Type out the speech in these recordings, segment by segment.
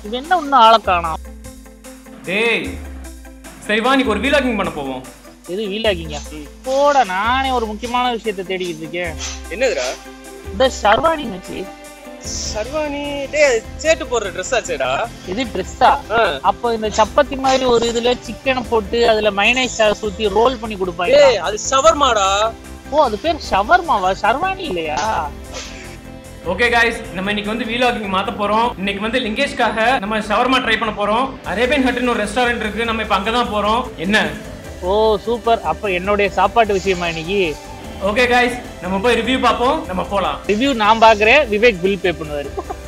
இது என்ன இன்னும் ஆளை காணோம் டேய் சரி வா இன்னைக்கு ஒரு வீலாகிங் பண்ண போவோம் எது வீலாக்கிங்க போட நானே ஒரு முக்கியமான விஷயத்தை தேடிக்கிட்டு இருக்கேன் என்னதுடா இந்த சர்வாணி மச்சி சர்வாணி டேய் சேட்டு போடுற ட்ரெஸ் ஆச்சேடா இது ட்ரெஸ்ஸா ஆ. அப்போ இந்த சப்பாத்தி மாதிரி ஒரு இதுல சிக்கனை போட்டு அதுல மைனஸ் சாஸ் ஊத்தி ரோல் பண்ணி கொடுப்பாங்க டேய் அது ஷவர்மாடா ஓ அது பேர் ஷவர்மாவா சர்வாணி இல்லையா ஓகே காய்ஸ் நம்ம இன்னைக்கு வந்து வீலாகிங் மாத்த போறோம் இன்னைக்கு வந்து லிங்கேஷ்காக நம்ம ஷவர்மா ட்ரை பண்ண போறோம் அரேபியன் ஹட்னு ஒரு ரெஸ்டாரண்ட் இருக்கு நம்ம இப்ப அங்கதான் போறோம் என்ன ஓ சூப்பர் அப்ப என்னுடைய சாப்பாட்டு விஷயமா இன்னைக்கு ஓகே காய்ஸ் நம்ம போய் ரிவ்யூ பார்ப்போம் நம்ம போலாம் ரிவ்யூ நான் பாக்குறேன் விவேக் பில் பே பண்ணுவாரு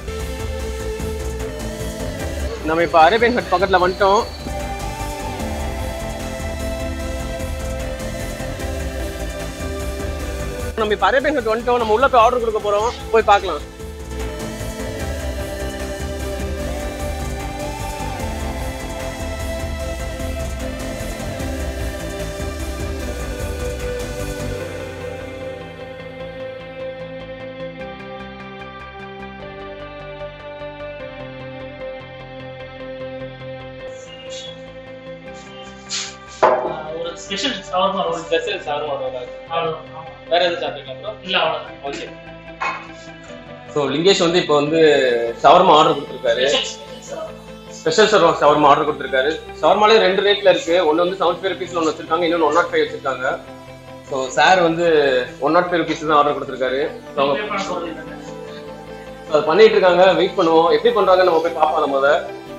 நம்ம இப்ப அரேபியன் ஹட் பக்கத்துல வந்துட்டோம் நம்ம இப்ப அரேபியன் ஹட் வந்துட்டோம் நம்ம உள்ள போய் ஆர்டர் கொடுக்க போறோம் போய் பார்க்கலாம் ஒரு special shawarma roll special shawarma வேற எதுவும் சாப்பிட்டீங்களா இல்ல அவ்வளவுதான் ஓகே ஸோ லிங்கேஷ் வந்து இப்போ வந்து ஷவர்மா ஆர்டர் கொடுத்துருக்காரு ஸ்பெஷல் ஷவர்மா ஷவர்மா ஆர்டர் கொடுத்துருக்காரு ஷவர்மாலே ரெண்டு ரேட்ல இருக்கு ஒன்று வந்து செவன்டி ஃபைவ் ருபீஸ்ல ஒன்று வச்சிருக்காங்க இன்னொன்று ஒன் நாட் ஃபைவ் வச்சிருக்காங்க ஸோ சார் வந்து ஒன் நாட் ஃபைவ் ருபீஸ் தான் ஆர்டர் கொடுத்துருக்காரு ஸோ அவங்க so அது பண்ணிட்டு இருக்காங்க வெயிட் பண்ணுவோம் எப்படி பண்றாங்க நம்ம போய் பார்ப்போம் நம்ம அதை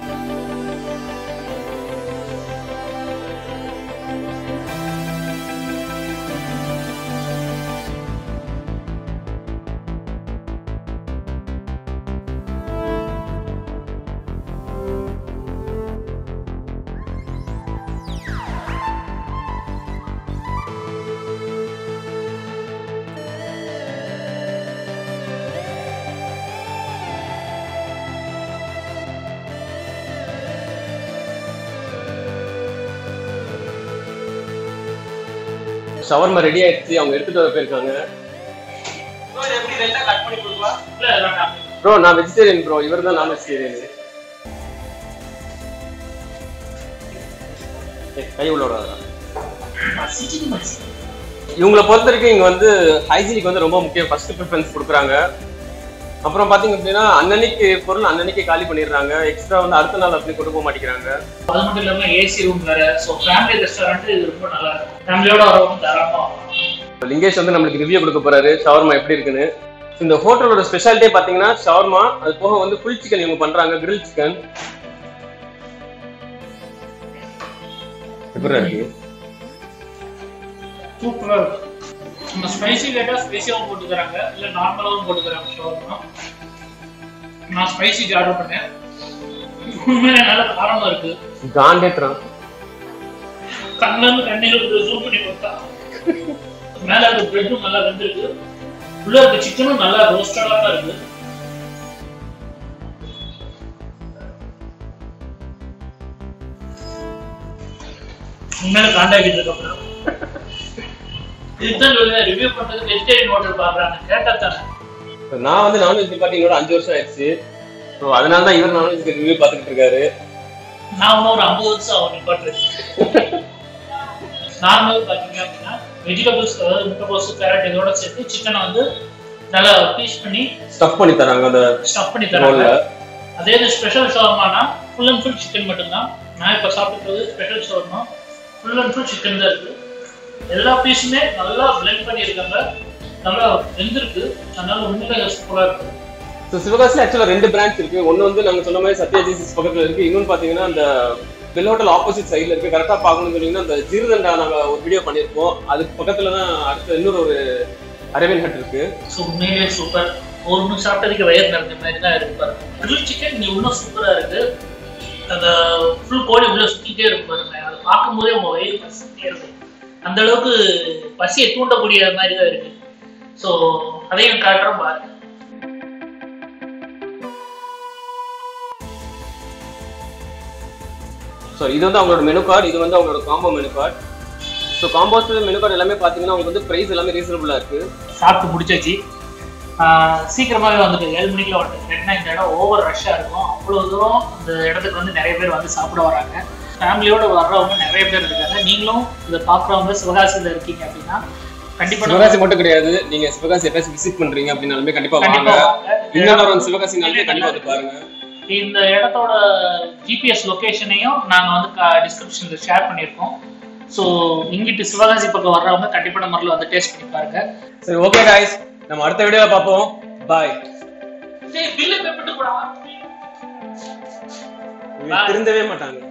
ஷவர்மா ரெடி ஆயிடுச்சு அவங்க எடுத்துட்டு வர போயிருக்காங்க ப்ரோ நான் வெஜிடேரியன் ப்ரோ இவர் தான் நான் வெஜிடேரியன் கை உள்ள விடாதடா. இவங்கள பொறுத்த வரைக்கும் இங்க வந்து ஹைஜீனிக் வந்து ரொம்ப முக்கியம் ஃபர்ஸ்ட் ப்ரிஃபரன்ஸ் கொடுக்குறாங்க அப்புறம் பாத்தீங்க அப்படின்னா அன்னன்னைக்கு பொருள் அன்னன்னைக்கு காலி பண்ணிடுறாங்க எக்ஸ்ட்ரா வந்து அடுத்த நாள் அப்படி கொண்டு போக மாட்டேங்கிறாங்க அது மட்டும் இல்லாம ஏசி ரூம் வேற ஸோ ஃபேமிலி ரெஸ்டாரண்ட் இது ரொம்ப நல்லா இருக்கும் ஃபேமிலியோட வரவங்க தாராளமா வரலாம். லிங்கேஷ் வந்து நம்மளுக்கு ரிவ்யூ கொடுக்க போறாரு ஷவர்மா எப்படி இருக்குன்னு இந்த ஹோட்டலோட ஸ்பெஷாலிட்டியே பாத்தீங்கன்னா ஷவர்மா அது போக வந்து ஃபுல் சிக்கன் இவங்க பண்றாங்க கிரில் சிக்கன் எப்படி இருக்கு சூப்பரா இருக்கும் நம்ம ஸ்பைசி கேட்டா ஸ்பைசியாவும் போட்டு தராங்க இல்ல நார்மலாவும் போட்டு தராங்க ஷவர்மா நான் ஸ்பைசிக்கு ஆர்டர் பண்ணேன் உண்மையில நல்ல காரமா இருக்கு காண்டேத்ரான் கண்ணுல இருந்து கண்ணிகள் ஜூம் பண்ணி பார்த்தா மேல இருக்க பிரெட்டும் நல்லா வெந்திருக்கு உள்ள இருக்க சிக்கனும் நல்லா ரோஸ்டடா தான் இருக்கு உண்மையில காண்டாக்கிட்டு இருக்க அப்புறம் இதுதான் ரிவ்யூ பண்றது வெஜிடேரியன் ஹோட்டல் பாக்குறாங்க கேட்டா தானே நான் வந்து நான்வெஜ் டிபார்ட்டிங்கோட அஞ்சு வருஷம் ஆயிடுச்சு ஸோ அதனால தான் இவர் நான்வெஜ் ரிவ்யூ பார்த்துக்கிட்டு இருக்காரு நான் இன்னும் ஒரு ஐம்பது வருஷம் ஆகும் நிப்பாட்டுறது நார்மல் பார்த்தீங்க அப்படின்னா வெஜிடபிள்ஸ் அதாவது முட்டைகோஸ் கேரட் இதோட சேர்த்து சிக்கனை வந்து நல்லா பீஸ் பண்ணி ஸ்டஃப் பண்ணி தராங்க அந்த ஸ்டஃப் பண்ணி தராங்க ரோல்ல அதே இது ஸ்பெஷல் ஷவர்மானா ஃபுல் அண்ட் ஃபுல் சிக்கன் மட்டும்தான் நான் இப்போ சாப்பிட்டுறது special shawarma full and full chicken தான் இருக்கு எல்லா பீஸுமே நல்லா பிளெண்ட் பண்ணியிருக்காங்க நல்லா வெந்திருக்கு அதனால உண்மையிலே சூப்பராக இருக்கு ஸோ சிவகாசியில் ஆக்சுவலாக ரெண்டு பிரான்ச் இருக்கு ஒன்று வந்து நாங்கள் சொன்ன மாதிரி சத்யா ஜீசஸ் பக்கத்தில் இருக்கு இன்னொன்று பார்த்தீங்கன்னா அந்த பெல் ஹோட்டல் ஆப்போசிட் சைடில் இருக்கு கரெக்டாக பார்க்கணும்னு சொன்னீங்கன்னா அந்த ஜீரதண்டா நாங்கள் ஒரு வீடியோ பண்ணியிருப்போம் அதுக்கு பக்கத்தில் தான் அடுத்த இன்னொரு ஒரு அரேபியன் ஹட் இருக்கு ஸோ உண்மையிலே சூப்பர் ஒரு மணி சாப்பிட்டதுக்கு வயிறு நிறைஞ்ச மாதிரி தான் இருக்கு பாருங்க கிரில் சிக்கன் இங்கே இன்னும் சூப்பராக இருக்கு அந்த ஃபுல் கோழி உள்ள சுற்றிட்டே இருக்கும் பாருங்க அதை பார்க்கும்போதே உங்க வயிறு பசிட்டே இருக்கும் அந்த அளவுக்கு பசியை தூண்டக்கூடிய மாதிரி தான் இருக்கு ஸோ அதையும் காட்டுறோம் பாருங்க ஸோ இது வந்து அவங்களோட மெனு கார்டு இது வந்து அவங்களோட combo menu card so combos menu card எல்லாமே பார்த்தீங்கன்னா உங்களுக்கு வந்து ப்ரைஸ் எல்லாமே ரீசனபுளாக இருக்கு சாப்பிட்டு முடிச்சாச்சு ஆஹ் சீக்கிரமாவே வந்துட்டு ஏழு மணிக்குள்ள வந்துட்டு ஏன்னா இந்த இடம் ஓவர் ரஷ்ஷா இருக்கும் அவ்வளவு தூரம் இந்த இடத்துக்கு வந்து நிறைய பேர் வந்து சாப்பிட வராங்க ஃபேமிலியோட வர்றவங்க நிறைய பேர் இருக்காங்க நீங்களும் இதை பாக்குறவங்க சிவகாசியில இருக்கீங்க அப்படின்னா கண்டிப்பா நம்ம- சிவகாசி மட்டும் கிடையாது நீங்க சிவகாசி எப்பயாச்சும் விசிட் பண்றீங்க அப்படின்னாலுமே கண்டிப்பா கண்டிப்பா வாங்க வாங்க. இன்னொரு வந்து சிவகாசினாலுமே கண்டிப்பா வந்து பாருங்க இந்த இடத்தோட ஜிபிஎஸ் லொகேஷனையும் நாங்க வந்து டிஸ்கிரிப்ஷன்ல ஷேர் பண்ணியிருக்கோம் ஸோ இங்கிட்டு சிவகாசி பக்கம் வர்றவங்க கண்டிப்பான முறையில் வந்து டேஸ்ட் பண்ணி பாருங்க சரி ஓகே காய்ஸ் நம்ம அடுத்த வீடியோல பார்ப்போம் பாய் பில்லு பேப்பட்டு கூட திருந்தவே மாட்டாங்க